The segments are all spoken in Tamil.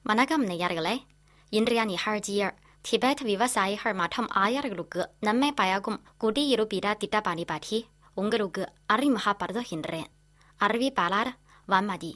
வணக்கம் நேயர்களே இன்றைய நிகழ்ச்சியில் திபெத் விவசாயிகள் மற்றும் ஆயர்களுக்கு நன்மை பயக்கும் குடியிருப்பிட திட்டப்பணி பற்றி உங்களுக்கு அறிமுகப்படுத்துகின்றேன் அறிவிப்பாளர் வான்மதி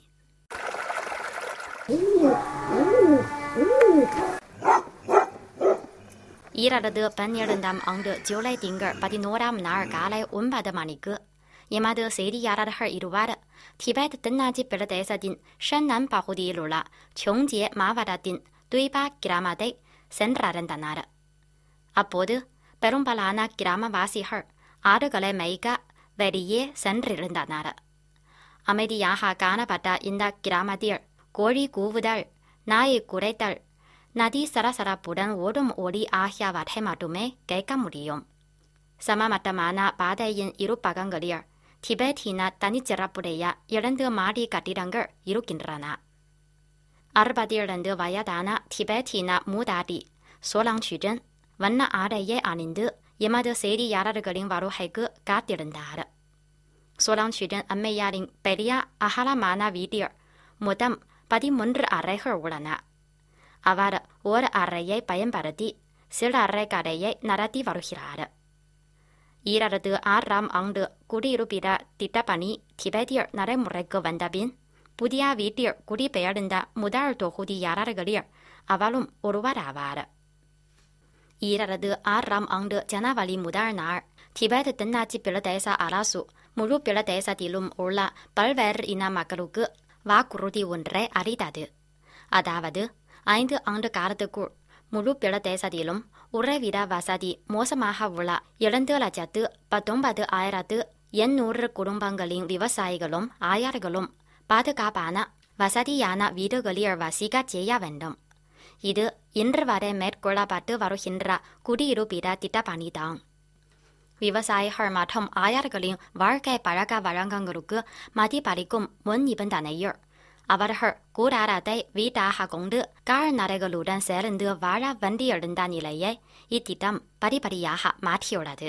ஈரது பன்னிரண்டாம் ஆண்டு ஜூலை திங்கள் பதினோராம் நாள் காலை ஒன்பது மணிக்கு எமது செய்தியாளர்கள் இருவர் திபெத் தென்னாட்சி பிரதேசத்தின் ஷென்னான் பகுதியில் உள்ள சோங்ஜே மாவட்டத்தின் துய்பா கிராமத்தை சென்றடைந்தனர் அப்போது பெரும்பாலான கிராமவாசிகள் ஆடுகளை மேய்க்க வெளியே சென்றிருந்தனர் அமைதியாக காணப்பட்ட இந்த கிராமத்தில் கோழி கூவுதல் நாய் குறைத்தல் நதி சரசரப்புடன் ஓடும் ஒளி ஆகியவற்றை மட்டுமே கேட்க முடியும் சமமட்டமான பாதையின் இரு பக்கங்களில் திபெத்தின தனிச்சிறப்புடைய இரண்டு மாடி கட்டிடங்கள் இருக்கின்றன அறுபத்திரண்டு வயதான திபெத்தின மூதாட்டி சோலாங்சுஜன் வண்ண ஆடையை அணிந்து எமது செய்தியாளர்களின் வருகைக்கு காத்திருந்தார் சோலாங்சுஜன் அம்மையாரின் பெரிய அகலமான வீட்டில் மொத்தம் பதிமூன்று அறைகள் உள்ளன அவர் ஓர் அறையை பயன்படுத்தி சில அறை கடையை நடத்தி வருகிறார் ஈரது ஆறாம் ஆண்டு குடியிருப்பிட திட்டப்பணி திபெத்தில் நடைமுறைக்கு வந்தபின் புதிய வீட்டில் குடிபெயர்ந்த முதல் தொகுதியாளர்களில் அவளும் ஒருவராவார் ஈரது ஆறாம் ஆண்டு ஜனவரி முதல் நாள் திபெத் தென்னாட்சி பிரதேச அரசு முழு பிரதேசத்திலும் உள்ள பல்வேறு இன மக்களுக்கு வாக்குறுதி ஒன்றை அளித்தது அதாவது ஐந்து ஆண்டு காலத்துக்குள் முழு பிரதேசத்திலும் உறைவிட வசதி மோசமாக உள்ள இரண்டு லட்சத்து பத்தொன்பது ஆயிரத்து எண்ணூறு குடும்பங்களின் விவசாயிகளும் ஆயர்களும் பாதுகாப்பான வசதியான வீடுகளில் வசிக்க செய்ய வேண்டும் இது இன்று வரை மேற்கொள்ளப்பட்டு வருகின்ற குடியிருப்பிட திட்டப்பணிதான் விவசாயிகள் மற்றும் ஆயர்களின் வாழ்க்கை பழக்க வழக்கங்களுக்கு மதிப்பளிக்கும் முன் நிபந்தனையில் அவர்கள் கூடாரத்தை வீட்டாக கொண்டு கால்நடைகளுடன் சேர்ந்து வாழ வேண்டியிருந்த நிலையை இத்திட்டம் படிப்படியாக மாற்றியுள்ளது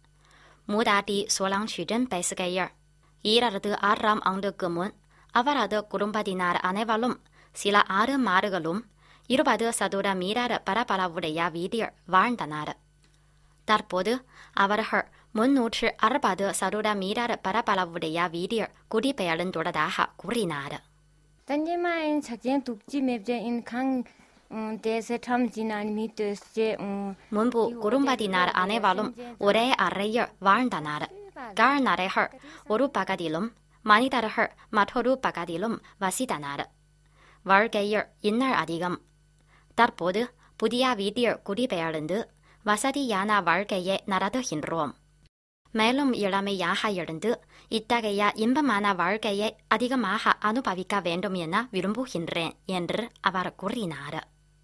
மூதாட்டி சோலாங்சுடன் பேசுகையில் ஈரது ஆறாம் ஆண்டுக்கு முன் அவரது குடும்பத்தினர் அனைவரும் சில ஆறு மாடுகளும் இருபது சதுர மீட்டர் பரப்பளவுடைய வீட்டில் வாழ்ந்தனர் தற்போது அவர்கள் முன்னூற்று அறுபது சதுர மீட்டர் பரப்பளவுடைய வீட்டில் குடிபெயர்ந்துள்ளதாக கூறினார் Tanjima in chakjen tukji mebje in kang dese tham jinan mi desje முன்பு குடும்பத்தினர் அனைவரும் ஒரே அறையில் வாழ்ந்தனர் கால்நடைகள் ஒரு பக்கத்திலும் மனிதர்கள் மற்றொரு பக்கத்திலும் வசித்தனர் வாழ்க்கையில் இன்னல் அதிகம் தற்போது புதிய வீட்டில் குடிபெயர்ந்து வசதியான வாழ்க்கையை நடத்துகின்றோம் மேலும் இளமையாக இருந்து இத்தகைய இன்பமான வாழ்க்கையை அதிகமாக அனுபவிக்க வேண்டும் என விரும்புகின்றேன் என்று அவர் கூறினார்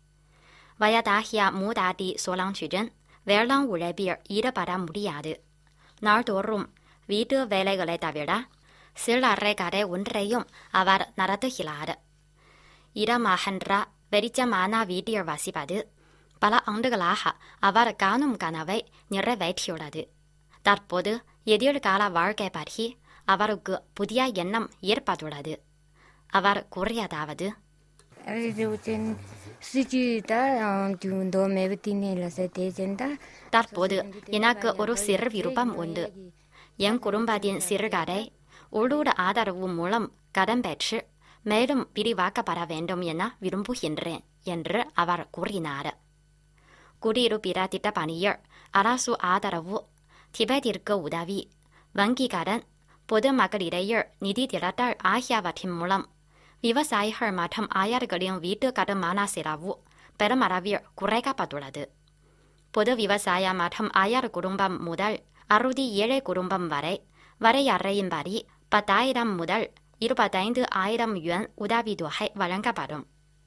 வயதாகிய மூதாட்டி சோலாங்சுடன் வேளாண் உழைப்பில் ஈடுபட முடியாது நாள்தோறும் வீட்டு வேலைகளை தவிர சில்லறை கடை ஒன்றையும் அவர் நடத்துகிறார் இடமகன்ற வெளிச்சமான வீட்டில் வசிப்பது பல ஆண்டுகளாக அவர் காணும் கனவை நிறைவேற்றியுள்ளது தற்போது எதிர்கால வாழ்க்கை பற்றி அவருக்கு புதிய எண்ணம் ஏற்பட்டுள்ளது அவர் கூறியதாவது Rirujen sijida dundo mebtine lase dejenda தற்போது எனக்கு ஒரு சிறு விருப்பம் உண்டு என் குடும்பத்தின் சிறுகடை உள்ளூர் ஆதரவு மூலம் கடன் பெற்று மேலும் விரிவாக்கப்பட வேண்டும் என விரும்புகின்றேன் என்று அவர் கூறினார் குடியிருப்பிட திட்டப்பணியில் அரசு ஆதரவு திபெத்திற்கு உதவி வங்கி கடன் பொதுமக்களிடையே நிதி திரட்டல் ஆகியவற்றின் மூலம் விவசாயிகள் மற்றும் ஆயர்களின் வீட்டு கட்டுமான செலவு பெருமளவில் குறைக்கப்பட்டுள்ளது பொது விவசாய மற்றும் ஆயர் குடும்பம் முதல் அறுபத்தி ஏழு குடும்பம் வரை வரையறையின்படி பத்தாயிரம் முதல் இருபத்தைந்து ஆயிரம் யுவான் உதவித்தொகை வழங்கப்படும்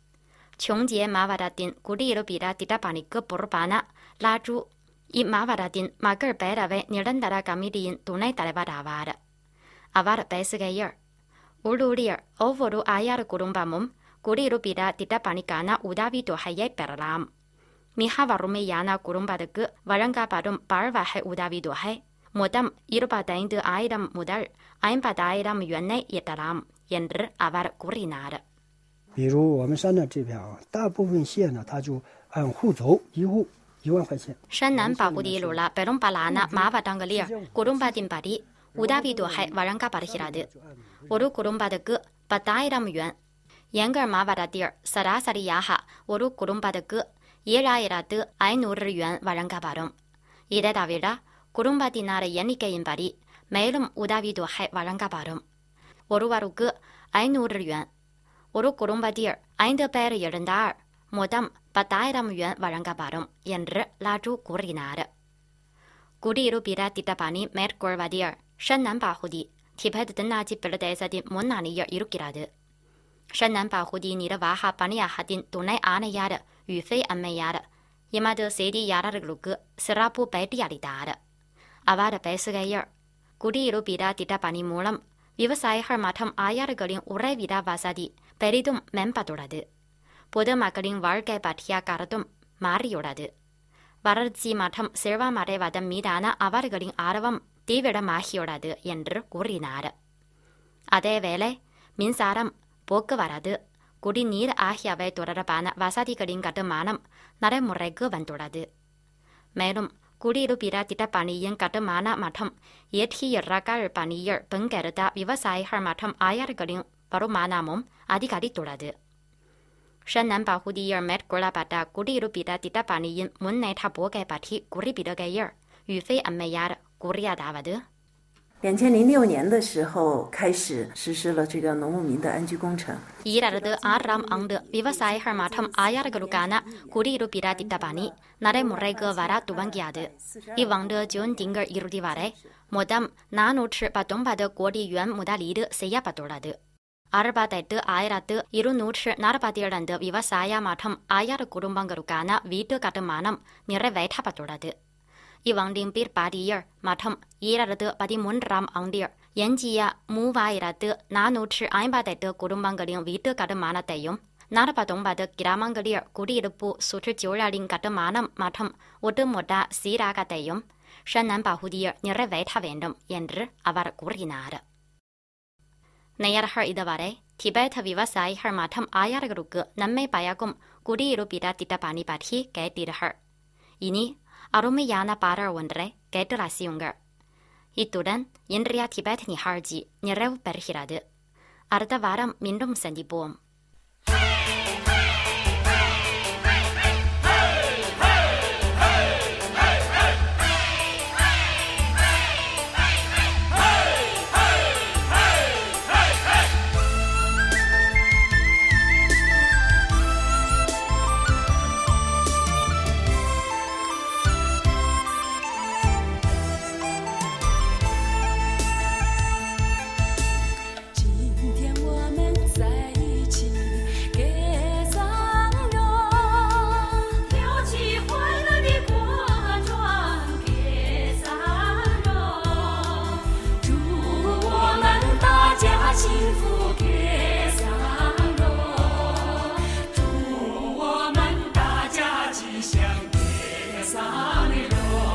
சோங்ஜே மாவட்டத்தின் குடியிருப்பிட திட்டப்பணிக்கு பொறுப்பான லாஜு இம்மாவட்டத்தின் மக்கள் பேரவை நிரந்தர கமிட்டியின் துணைத் தலைவர் ஆவார் அவர் பேசுகையில் உள்ளூரில் ஒவ்வொரு ஆயார் குடும்பமும் குடியிருப்பிட திட்டப்பணிக்கான உதவித்தொகையை பெறலாம் மிக வறுமையான குடும்பத்துக்கு வழங்கப்படும் பல்வகை உதவித்தொகை மொத்தம் இருபத்தைந்து ஆயிரம் முதல் ஐம்பதாயிரம் யுவனை எட்டலாம் என்று அவர் கூறினார் 比如我们山南这边啊，大部分县呢，它就按户走，一户一万块钱。 山南保护地路了，贝隆巴拉那马巴当个里儿，古隆巴丁巴里，乌达比多还瓦人嘎巴的希拉的，我如古隆巴的个八大一么远，严格马巴的地儿，萨拉萨里亚哈，我如古隆巴的个一拉一拉的爱努日元瓦人嘎巴隆，一代大维拉，古隆巴蒂那的眼里给人巴里，மேலும் உதவி தொகை வழங்கப்படும் ஒருவருக்கு ஐநூறு யுவான் ஒரு குடும்பத்தில் ஐந்து பேர் இருந்தால் மொத்தம் பத்தாயிரம் யுவான் வழங்கப்படும் என்று லாஜு கூறினார் குடியிருப்பிட திட்டப்பணி மேற்கொள்வதில் ஷன்னன் பகுதி திபெத் தென்னாட்சி பிரதேசத்தின் முன்னணியில் இருக்கிறது ஷன்னன் பகுதி நிர்வாக பணியகத்தின் துணை ஆணையார் யுஃபை அம்மையார் எமது செய்தியாளர்களுக்கு சிறப்பு பேட்டியளித்தார் அவர் பேசுகையில் குடியிருப்பிட திட்டப்பணி மூலம் விவசாயிகள் மற்றும் ஆயார்களின் உறைவிட வசதி பெரிதும் மேம்பட்டுள்ளது பொதுமக்களின் வாழ்க்கை பற்றிய கருத்தும் மாறியுள்ளது வறட்சி மற்றும் செல்வமடைவதன் மீதான அவர்களின் ஆர்வம் தீவிரமாகியுள்ளது என்று கூறினார் அதேவேளை மின்சாரம் போக்குவரத்து குடிநீர் ஆகியவை தொடர்பான வசதிகளின் கட்டுமானம் நடைமுறைக்கு வந்துள்ளது மேலும் குடியிருப்பிட திட்டப்பணியின் கட்டுமான மற்றும் ஏற்றியறகள் பணியில் பங்கெடுத்த விவசாயிகள் மற்றும் ஆயர்களின் வருமானமும் அதிகரித்துள்ளது ஷன்னன் பகுதியில் மேற்கொள்ளப்பட்ட குடியிருப்பிட திட்டப்பணியின் முன்னேற்ற போக்கை பற்றி குறிப்பிடுகையில் யுஃபை அம்மையார் கூறியதாவது 两千零六年的时候开始实施了这个农牧民的安居工程。 ஈரது ஆறாம் ஆண்டு விவசாயிகள் மற்றும் ஆயர்களுக்கான குடியிருப்பிட திட்டப்பணி நடைமுறைக்கு வர துவங்கியது இவ்வாண்டு ஜூன் திங்கள் இறுதி வரை மொத்தம் நானூற்று பத்தொன்பது கோடி யுவான் முதலீடு செய்யப்பட்டுள்ளது அறுபத்தெட்டு ஆயிரத்து இருநூற்று நாற்பத்தி இரண்டு விவசாய மற்றும் ஆயர் குடும்பங்களுக்கான வீட்டு கட்டுமானம் நிறைவேற்றப்பட்டுள்ளது இவ்வாண்டின் பிற்பாதியில் மற்றும் ஈரது பதிமூன்றாம் ஆண்டில் எஞ்சிய மூவாயிரத்து நானூற்று ஐம்பத்தெட்டு குடும்பங்களின் வீட்டு கட்டுமானத்தையும் நாற்பத்தொன்பது கிராமங்களில் குடியிருப்பு சுற்றுச்சூழலின் கட்டுமானம் மற்றும் ஒட்டுமொத்த சீராகத்தையும் ஷன்னன் பகுதியில் நிறைவேற்ற வேண்டும் என்று அவர் கூறினார் நேயர்கள் இதுவரை திபெத் விவசாயிகள் மற்றும் ஆயர்களுக்கு நன்மை பயக்கும் குடியிருப்பிட திட்டப்பணி பற்றி கேட்டீர்கள் இனி அருமையான பாடல் ஒன்றை கேட்டு ரசியுங்கள் இத்துடன் இன்றைய திபெத் நிகழ்ச்சி நிறைவு பெறுகிறது அடுத்த வாரம் மீண்டும் சந்திப்போம் 今天我们在一起给桑荣，跳起欢乐的歌庄给桑荣，祝我们大家幸福给桑荣，祝我们大家吉祥给桑荣。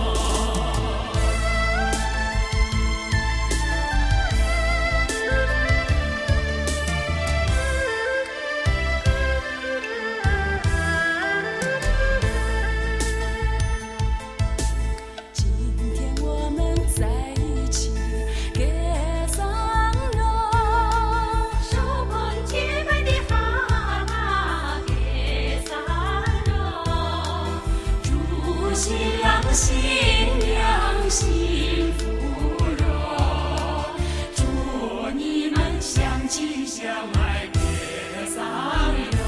今天我们在一起给桑荣，手捧洁白的花马给桑荣，祝新郎新娘幸福荣，祝你们相亲相爱给桑荣。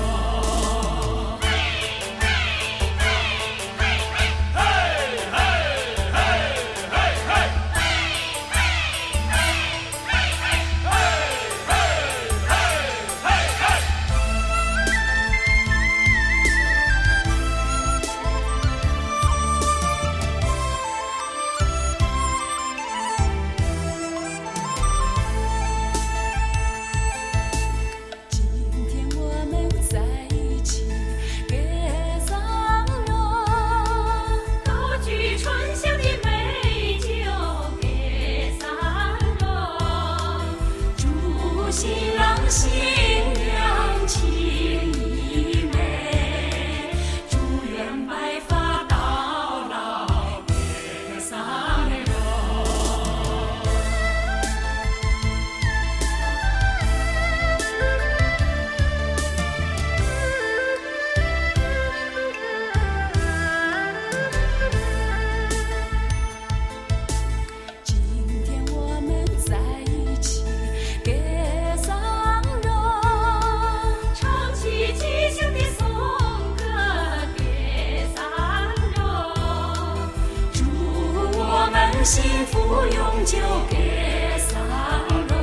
幸福永久给桑罗。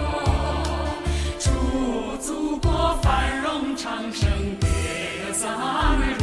祝祖国繁荣昌盛，给桑罗。